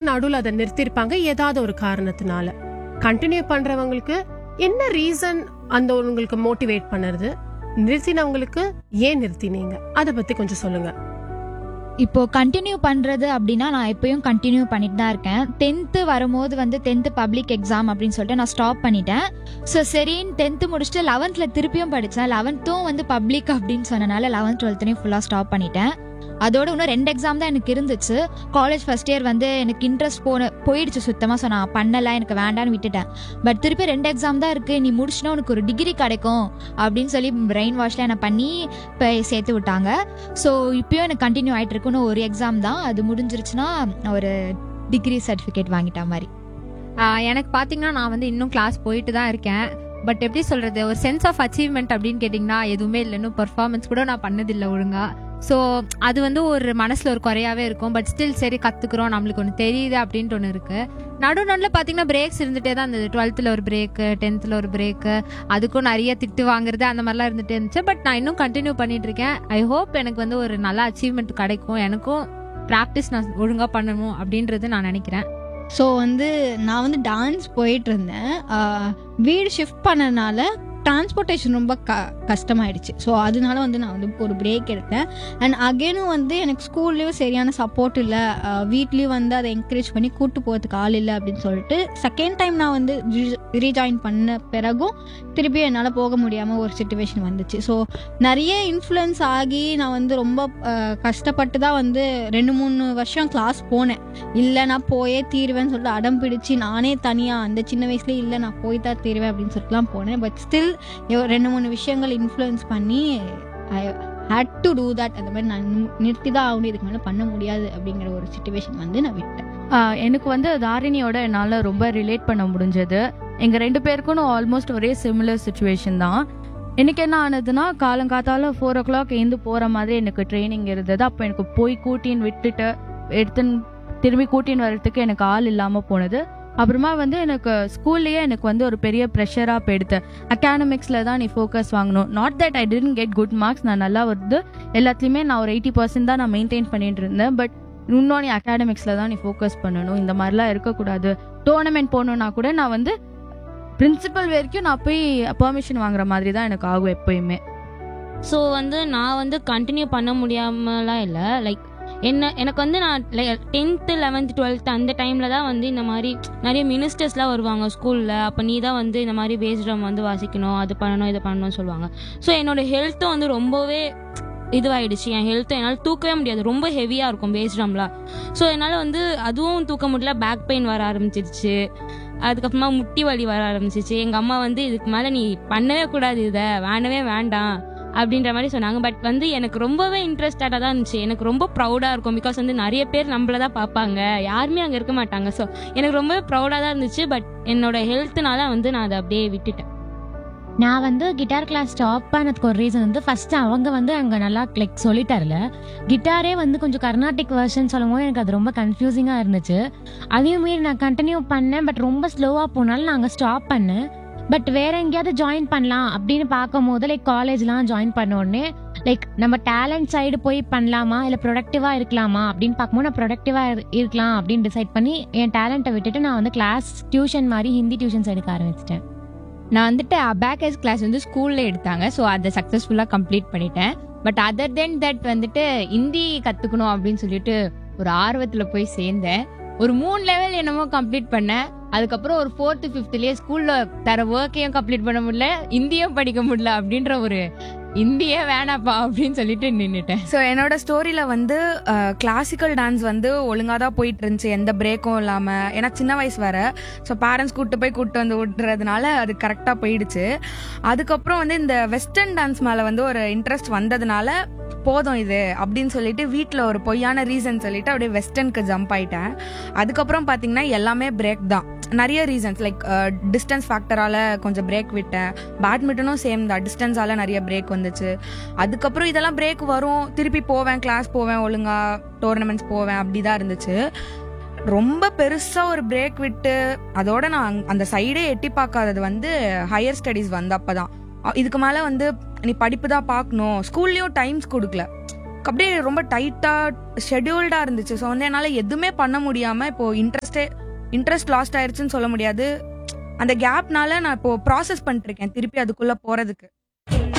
நடுவுல அதை நிறுத்திருப்பாங்க ஏதாவது ஒரு காரணத்தினால கண்டினியூ பண்றவங்களுக்கு என்ன ரீசன் அந்த உங்களுக்கு மோட்டிவேட் பண்ணுறது நிறுத்தினவங்களுக்கு ஏன் நிறுத்தினீங்க அதை பத்தி கொஞ்சம் சொல்லுங்க இப்போ கண்டினியூ பண்றது அப்படின்னா நான் எப்பயும் கண்டினியூ பண்ணிட்டு தான் இருக்கேன் டென்த்து வரும்போது வந்து டென்த்து பப்ளிக் எக்ஸாம் அப்படின்னு சொல்லிட்டு நான் ஸ்டாப் பண்ணிட்டேன் ஸோ சரின்னு டென்த்து முடிச்சுட்டு லெவன்த்ல திருப்பியும் படித்தேன் லெவன்த்தும் வந்து பப்ளிக் அப்படின்னு சொன்னனால லெவன்த் டுவெல்த்லையும் ஃபுல்லாக ஸ்டாப் பண்ணிட்டேன் அதோட இன்னும் ரெண்டு எக்ஸாம் தான் எனக்கு இருந்துச்சு காலேஜ் ஃபர்ஸ்ட் இயர் வந்து எனக்கு இன்ட்ரெஸ்ட் போன போயிடுச்சு சுத்தமாக ஸோ நான் பண்ணலை எனக்கு வேண்டான்னு விட்டுட்டேன் பட் திருப்பி ரெண்டு எக்ஸாம் தான் இருக்குது நீ முடிச்சுனா உனக்கு ஒரு டிகிரி கிடைக்கும் அப்படின்னு சொல்லி பிரெயின் வாஷ்ல என்னை பண்ணி இப்போ சேர்த்து விட்டாங்க ஸோ இப்பயும் எனக்கு கண்டினியூ ஆயிட்டு இருக்கு இன்னும் ஒரு எக்ஸாம் தான் அது முடிஞ்சிருச்சுன்னா நான் ஒரு டிகிரி சர்டிஃபிகேட் வாங்கிட்ட மாதிரி ஆஹ் எனக்கு பார்த்தீங்கன்னா நான் வந்து இன்னும் கிளாஸ் போயிட்டு தான் இருக்கேன் பட் எப்படி சொல்றது ஒரு சென்ஸ் ஆஃப் அச்சீவ்மெண்ட் அப்படின்னு கேட்டிங்கன்னா எதுவுமே இல்லை இன்னும் பர்ஃபார்மன்ஸ் கூட நான் பண்ணதில்லை ஒழுங்கா ஸோ அது வந்து ஒரு மனசில் ஒரு குறையாவே இருக்கும் பட் ஸ்டில் சரி கற்றுக்குறோம் நம்மளுக்கு ஒன்று தெரியுது அப்படின்ட்டு ஒன்று இருக்குது நடு நடுவில் பார்த்தீங்கன்னா பிரேக்ஸ் இருந்துகிட்டே தான் இருந்தது டுவெல்த்தில் ஒரு பிரேக்கு டென்த்தில் ஒரு பிரேக்கு அதுக்கும் நிறைய திட்டு வாங்குறது அந்த மாதிரிலாம் இருந்துகிட்டே இருந்துச்சு பட் நான் இன்னும் கண்டினியூ பண்ணிட்டு இருக்கேன் ஐ ஹோப் எனக்கு வந்து ஒரு நல்ல அச்சீவ்மெண்ட் கிடைக்கும் எனக்கும் ப்ராக்டிஸ் நான் ஒழுங்காக பண்ணணும் அப்படின்றது நான் நினைக்கிறேன் ஸோ வந்து நான் வந்து டான்ஸ் போயிட்டு இருந்தேன் ஆஹ் வீடு ஷிஃப்ட் பண்ணனால டிரான்ஸ்போர்ட்டேஷன் ரொம்ப க கஷ்டமாயிடுச்சு ஸோ அதனால வந்து நான் வந்து ஒரு பிரேக் எடுத்தேன் அண்ட் அகேனும் வந்து எனக்கு ஸ்கூல்லேயும் சரியான சப்போர்ட் இல்லை வீட்லேயும் வந்து அதை என்கரேஜ் பண்ணி கூட்டு போகிறதுக்கு ஆள் இல்லை அப்படின்னு சொல்லிட்டு செகண்ட் டைம் நான் வந்து ரீஜாயின் பண்ண பிறகும் திருப்பி என்னால் போக முடியாமல் ஒரு சுச்சுவேஷன் வந்துச்சு ஸோ நிறைய இன்ஃப்ளூயன்ஸ் ஆகி நான் வந்து ரொம்ப ஆஹ் கஷ்டப்பட்டு தான் வந்து ரெண்டு மூணு வருஷம் கிளாஸ் போனேன் இல்லை நான் போயே தீருவேன்னு சொல்லிட்டு அடம் பிடிச்சி நானே தனியாக அந்த சின்ன வயசுலேயே இல்லை நான் போய் தான் தீருவேன் அப்படின்னு சொல்லிட்டுலாம் போனேன் பட் ஸ்டில் ரெண்டு மூணு விஷயங்கள் இன்ஃப்ளூயன்ஸ் பண்ணி I hate to do that அந்த மாதிரி நான் நி- நிறுத்தி தான் ஆகணும் இதுக்கு மேலே பண்ண முடியாது அப்படிங்கிற ஒரு சுச்சுவேஷன் வந்து நான் விட்டேன் ஆஹ் எனக்கு வந்து தாரிணியோட என்னால் ரொம்ப ரிலேட் பண்ண முடிஞ்சது எங்கள் ரெண்டு பேருக்கும் ஆல்மோஸ்ட் ஒரே சிமிலர் சுச்சுவேஷன் தான் எனக்கு என்ன ஆனதுன்னா காலங்காத்தால ஃபோர் ஓ கிளாக் எழுந்து போகிற மாதிரி எனக்கு ட்ரைனிங் இருந்தது அப்போ எனக்கு போய் கூட்டின்னு விட்டுட்டு எடுத்துன்னு திரும்பி கூட்டின்னு வர்றதுக்கு எனக்கு ஆள் இல்லாமல் போனது அப்புறமா வந்து எனக்கு ஸ்கூல்லேயே எனக்கு வந்து ஒரு பெரிய ப்ரெஷராக போயிடுது அகாடமிக்ஸில் தான் நீ ஃபோக்கஸ் வாங்கணும் not that I tend get good marks நான் நல்லா வருது எல்லாத்துலேயுமே நான் ஒரு எயிட்டி பர்சன்ட் தான் நான் மெயின்டைன் பண்ணிட்டு இருந்தேன் பட் இன்னும் நீ அகாடமிக்ஸில் தான் நீ ஃபோக்கஸ் பண்ணணும் இந்த மாதிரிலாம் இருக்கக்கூடாது டோர்னமெண்ட் போகணுன்னா கூட நான் வந்து பிரின்சிபல் வரைக்கும் நான் போய் பெர்மிஷன் வாங்குற மாதிரி தான் எனக்கு ஆகும் எப்பயுமே ஸோ வந்து நான் வந்து கண்டினியூ பண்ண முடியாமலாம் இல்லை லைக் என்ன எனக்கு வந்து நான் டென்த்து லெவன்த்து டுவெல்த்து அந்த டைமில் தான் வந்து இந்த மாதிரி நிறைய மினிஸ்டர்ஸ்லாம் வருவாங்க ஸ்கூலில் அப்போ நீ தான் வந்து இந்த மாதிரி பேஸ் ட்ரம் வந்து வாசிக்கணும் அது பண்ணணும் இதை பண்ணணும்னு சொல்லுவாங்க ஸோ என்னோட ஹெல்த்தும் வந்து ரொம்பவே இதுவாயிடுச்சு என் ஹெல்த்தை என்னால் தூக்கவே முடியாது ரொம்ப ஹெவியாக இருக்கும் பேஸ் ட்ரம்லாம் ஸோ என்னால் வந்து அதுவும் தூக்க முடியல பேக் பெயின் வர ஆரம்பிச்சிருச்சு அதுக்கப்புறமா முட்டி வலி வர ஆரம்பிச்சிச்சு எங்கள் அம்மா வந்து இதுக்கு மேலே நீ பண்ணவே கூடாது இதை வேண்டவே வேண்டாம் அப்படின்ற மாதிரி சொன்னாங்க பட் வந்து எனக்கு ரொம்பவே இன்ட்ரெஸ்டடாக தான் இருந்துச்சு எனக்கு ரொம்ப ப்ரௌடாக இருக்கும் பிகாஸ் வந்து நிறைய பேர் நம்மள தான் பார்ப்பாங்க யாருமே அங்கே இருக்க மாட்டாங்க ஸோ எனக்கு ரொம்பவே ப்ரௌடாக தான் இருந்துச்சு பட் என்னோட ஹெல்த்னால வந்து நான் அதை அப்படியே விட்டுட்டேன் நான் வந்து கிட்டார் கிளாஸ் ஸ்டாப் பண்ணதுக்கு ஒரு ரீசன் வந்து ஃபர்ஸ்ட் அவங்க வந்து அங்கே நல்லா லைக் சொல்லித்தரல கிட்டாரே வந்து கொஞ்சம் கர்நாடிக் வெர்ஷன் சொல்லும் போது எனக்கு அது ரொம்ப கன்ஃபியூசிங்காக இருந்துச்சு அதையும் மீறி நான் கண்டினியூ பண்ணேன் பட் ரொம்ப ஸ்லோவாக போனாலும் நான் அங்கே ஸ்டாப் பண்ணேன் பட் வேற எங்கேயாவது ஜாயின் பண்ணலாம் அப்படின்னு பார்க்கும் போது லைக் காலேஜ்லாம் ஜாயின் பண்ண உடனே லைக் நம்ம டேலண்ட் சைடு போய் பண்ணலாமா இல்லை ப்ரொடக்டிவாக இருக்கலாமா அப்படின்னு பார்க்கும்போது நான் ப்ரொடக்டிவாக இருக்கலாம் அப்படின்னு டிசைட் பண்ணி என் டேலண்ட்டை விட்டுட்டு நான் வந்து கிளாஸ் டியூஷன் மாதிரி ஹிந்தி டியூஷன்ஸ் எடுக்க ஆரம்பிச்சிட்டேன் நான் வந்துட்டு அபேக்கஸ் கிளாஸ் வந்து ஸ்கூல்ல எடுத்தாங்க ஸோ அதை சக்ஸஸ்ஃபுல்லாக கம்ப்ளீட் பண்ணிட்டேன் பட் அதர் தென் தட் வந்துட்டு ஹிந்தி கற்றுக்கணும் அப்படின்னு சொல்லிட்டு ஒரு ஆர்வத்தில் போய் சேர்ந்தேன் ஒரு மூணு லெவல் என்னமோ கம்ப்ளீட் பண்ணேன் அதுக்கப்புறம் ஒரு ஃபோர்த்து ஃபிஃப்த்லேயே ஸ்கூலில் தர ஒர்க்கையும் கம்ப்ளீட் பண்ண முடியல ஹிந்தியும் படிக்க முடியல அப்படின்ற ஒரு இந்தியே வேணாப்பா அப்படின்னு சொல்லிட்டு நின்றுட்டேன் ஸோ என்னோட ஸ்டோரியில் வந்து கிளாசிக்கல் டான்ஸ் வந்து ஒழுங்காக தான் போயிட்டு இருந்துச்சு எந்த பிரேக்கும் இல்லாமல் ஏன்னா சின்ன வயசு வேற ஸோ பேரண்ட்ஸ் கூப்பிட்டு போய் கூப்பிட்டு வந்து விட்டுறதுனால அது கரெக்டாக போயிடுச்சு அதுக்கப்புறம் வந்து இந்த வெஸ்டர்ன் டான்ஸ் மேலே வந்து ஒரு இன்ட்ரெஸ்ட் வந்ததுனால போதும் இது அப்படின்னு சொல்லிட்டு வீட்டில் ஒரு பொய்யான ரீசன் சொல்லிட்டு அப்படியே வெஸ்டர்னுக்கு ஜம்ப் ஆயிட்டேன் அதுக்கப்புறம் பார்த்தீங்கன்னா எல்லாமே பிரேக் தான் நிறைய ரீசன்ஸ் லைக் டிஸ்டன்ஸ் ஃபேக்டரால கொஞ்சம் பிரேக் விட்டேன் பேட்மிண்டனும் சேம் தான் டிஸ்டன்ஸால நிறைய பிரேக் வந்துச்சு அதுக்கப்புறம் இதெல்லாம் பிரேக் வரும் திருப்பி போவேன் கிளாஸ் போவேன் ஒழுங்கா டோர்னமெண்ட்ஸ் போவேன் அப்படி தான் இருந்துச்சு ரொம்ப பெருசா ஒரு பிரேக் விட்டு அதோட நான் அங்க- அந்த சைடே எட்டி பார்க்காதது வந்து ஹையர் ஸ்டடீஸ் வந்து அப்பதான் அ- இதுக்கு மேல வந்து நீ படிப்பு தான் பார்க்கணும் ஸ்கூல்லயும் டைம்ஸ் கொடுக்கல அப்படியே ரொம்ப டைட்டா ஷெட்யூல்டா இருந்துச்சு ஸோ வந்து என்னால் எதுவுமே பண்ண முடியாம இப்போ இன்ட்ரெஸ்ட் இன்ட்ரெஸ்டே இன்ட்ரெஸ்ட் லாஸ்ட் ஆயிருச்சுன்னு சொல்ல முடியாது அந்த கேப்னால நான் இப்போ ப்ராசஸ் பண்ணிட்டு இருக்கேன் திருப்பி அதுக்குள்ள போறதுக்கு